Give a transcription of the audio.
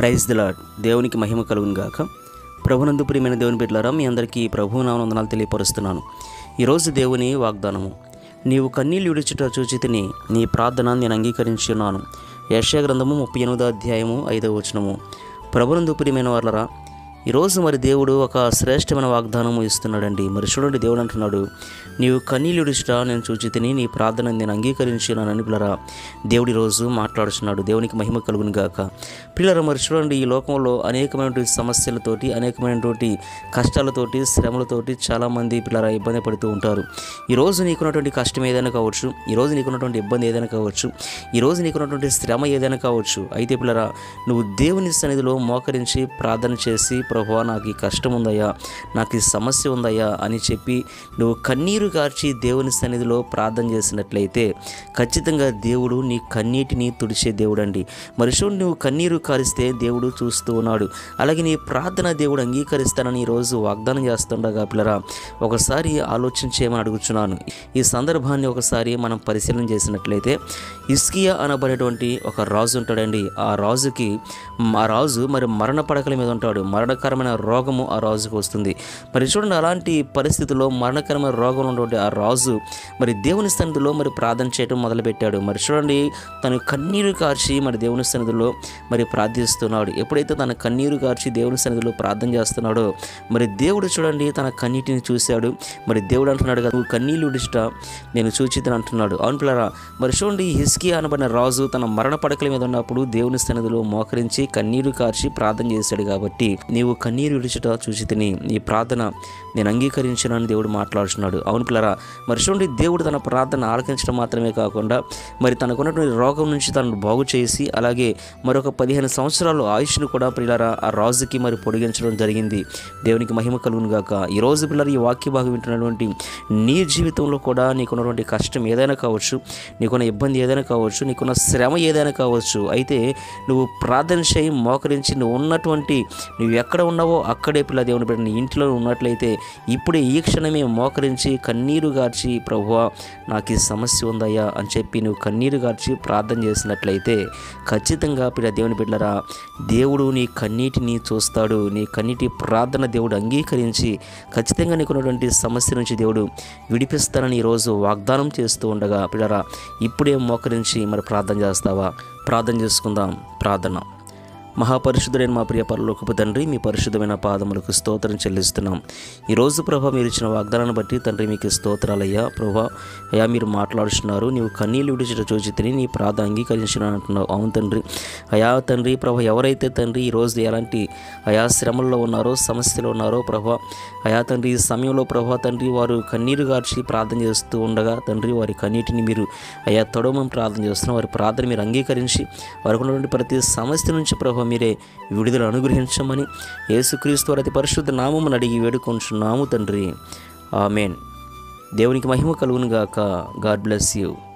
praise the lord దేవునికి మహిమ కలుగును గాక ప్రభునందు ప్రియమైన దేవుని బిడ్డలారా మీ అందరికీ ప్రభు నామనందనాలు తెలియపరుస్తున్నాను ఈరోజు దేవుని వాగ్దానము నీవు కన్నీళ్ళు విడుచుట చూచితిని నీ ప్రార్థన నేను అంగీకరించి ఉన్నాను యశయ గ్రంథము ముప్పై ఎనిమిదో అధ్యాయము ఐదవ వచనము ప్రభునందు ప్రియమైన వాళ్ళరా ఈరోజు మరి దేవుడు ఒక శ్రేష్టమైన వాగ్దానము ఇస్తున్నాడండి మరి చూడండి దేవుడు అంటున్నాడు నీవు కన్నీళ్ళు విడుచుట నేను చూచితిని నీ ప్రార్థన నేను అంగీకరించినానని పిల్లరా దేవుడు ఈరోజు మాట్లాడుతున్నాడు దేవునికి మహిమ కలుగును గాక పిల్లరా మరి చూడండి ఈ లోకంలో అనేకమైనటువంటి సమస్యలతోటి అనేకమైనటువంటి కష్టాలతోటి శ్రమలతోటి చాలామంది పిల్లరా ఇబ్బంది పడుతూ ఉంటారు ఈరోజు నీకున్నటువంటి కష్టం ఏదైనా కావచ్చు ఈరోజు నీకున్నటువంటి ఇబ్బంది ఏదైనా కావచ్చు ఈరోజు నీకున్నటువంటి శ్రమ ఏదైనా కావచ్చు అయితే పిల్లరా నువ్వు దేవుని సన్నిధిలో మోకరించి ప్రార్థన చేసి ప్రభా నాకు ఈ కష్టం ఉందయ్యా నాకు ఈ సమస్య ఉందయ్యా అని చెప్పి నువ్వు కన్నీరు కార్చి దేవుని సన్నిధిలో ప్రార్థన చేసినట్లయితే ఖచ్చితంగా దేవుడు నీ కన్నీటిని తుడిచే దేవుడండి మరి చూడు నువ్వు కన్నీరు కారిస్తే దేవుడు చూస్తూ ఉన్నాడు అలాగే నీ ప్రార్థన దేవుడు అంగీకరిస్తానని ఈరోజు వాగ్దానం చేస్తుండగా పిల్లరా ఒకసారి ఆలోచించేయమని అడుగుచున్నాను ఈ సందర్భాన్ని ఒకసారి మనం పరిశీలన చేసినట్లయితే ఇస్కియా అనబడేటువంటి ఒక రాజు ఉంటాడండి ఆ రాజుకి ఆ రాజు మరి మరణ పడకల మీద ఉంటాడు మరణకరమైన రోగము ఆ రాజుకు వస్తుంది మరి చూడండి అలాంటి పరిస్థితుల్లో మరణకరమైన రోగం ఉన్నటువంటి ఆ రాజు మరి దేవుని సన్నిధిలో మరి ప్రార్థన చేయడం మొదలుపెట్టాడు మరి చూడండి తను కన్నీరు కార్చి మరి దేవుని సన్నిధిలో మరి ప్రార్థిస్తున్నాడు ఎప్పుడైతే తన కన్నీరు కార్చి దేవుని సన్నిధిలో ప్రార్థన చేస్తున్నాడో మరి దేవుడు చూడండి తన కన్నీటిని చూశాడు మరి దేవుడు అంటున్నాడు కదా నువ్వు కన్నీళ్ళు విడిచుట నేను చూచితని అంటున్నాడు అవును పిల్లరా మరి చూడండి హిస్కి అనబడిన రాజు తన మరణ పడకల మీద ఉన్నప్పుడు దేవుని సన్నిధిలో మోకరించి కన్నీరు కార్చి ప్రార్థన చేశాడు కాబట్టి నీవు కన్నీరు విడిచుట చూచితిని నీ ప్రార్థన నేను అంగీకరించానని దేవుడు మాట్లాడుతున్నాడు అవును పిల్లరా మరి చూడండి దేవుడు తన ప్రార్థన ఆలకించడం మాత్రమే కాకుండా మరి తనకున్నటువంటి రోగం నుంచి తనను బాగు చేసి అలాగే మరొక పదిహేను సంవత్సరాలు ఆయుష్ను కూడా పిల్లరా ఆ రాజుకి మరి పొడిగించడం జరిగింది దేవునికి మహిమ కలుగును గాక ఈ రోజు పిల్లలు ఈ వాక్య భాగం వింటున్నటువంటి నీ జీవితంలో కూడా నీకున్నటువంటి కష్టం ఏదైనా కావచ్చు నీకున్న ఇబ్బంది ఏదైనా కావచ్చు నీకున్న శ్రమ ఏదైనా కావచ్చు అయితే నువ్వు ప్రార్థన చేయి మోకరించి నువ్వు ఉన్నటువంటి నువ్వు ఎక్కడ ఉన్నావో అక్కడే పిల్ల దేవుని బిడ్డ నీ ఇంట్లో ఉన్నట్లయితే ఇప్పుడే ఈ క్షణమే మోకరించి కన్నీరు గార్చి ప్రభువా నాకు ఈ సమస్య ఉందయ్యా అని చెప్పి నువ్వు కన్నీరు గార్చి ప్రార్థన చేసినట్లయితే ఖచ్చితంగా పిల్ల దేవుని బిడ్డరా దేవుడు నీ కన్నీటిని చూస్తాడు నీ కన్నీటి ప్రార్థన దేవుడు అంగీకరించి ఖచ్చితంగా నీకున్నటువంటి సమస్య నుంచి దేవుడు విడిపిస్తానని ఈరోజు వాగ్దానం చేస్తూ ఉండగా పిల్లరా ఇప్పుడే మోకరించి మరి ప్రార్థన చేస్తావా ప్రార్థన చేసుకుందాం ప్రార్థన మహాపరిశుద్ధుడైన మా ప్రియ పరలోకపు తండ్రి మీ పరిశుద్ధమైన పాదములకు స్తోత్రం చెల్లిస్తున్నాం ఈరోజు ప్రభా మీరు ఇచ్చిన వాగ్దానాన్ని బట్టి తండ్రి మీకు స్తోత్రాలయ్యా ప్రభా అయ్యా మీరు మాట్లాడుతున్నారు నీవు కన్నీళ్ళు విడిచిన చూచితిని నీ ప్రార్థన అంగీకరించిన అంటున్నావు అవును తండ్రి అయా తండ్రి ప్రభా ఎవరైతే తండ్రి ఈరోజు ఎలాంటి అయా శ్రమల్లో ఉన్నారో సమస్యలో ఉన్నారో ప్రభా అయా తండ్రి ఈ సమయంలో ప్రభా తండ్రి వారు కన్నీరు గార్చి ప్రార్థన చేస్తూ ఉండగా తండ్రి వారి కన్నీటిని మీరు అయా తొడమని ప్రార్థన చేస్తున్నాం వారి ప్రార్థన మీరు అంగీకరించి వారికి ఉన్నటువంటి ప్రతి సమస్య నుంచి ప్రభా మీరే విడుదల అనుగ్రహించమని యేసుక్రీస్తు వారి అతి పరిశుద్ధ నామమును అడిగి వేడుకొంచున్నాము తండ్రి ఆమెన్ దేవునికి మహిమ కలుగును గాక గాడ్ బ్లెస్ యూ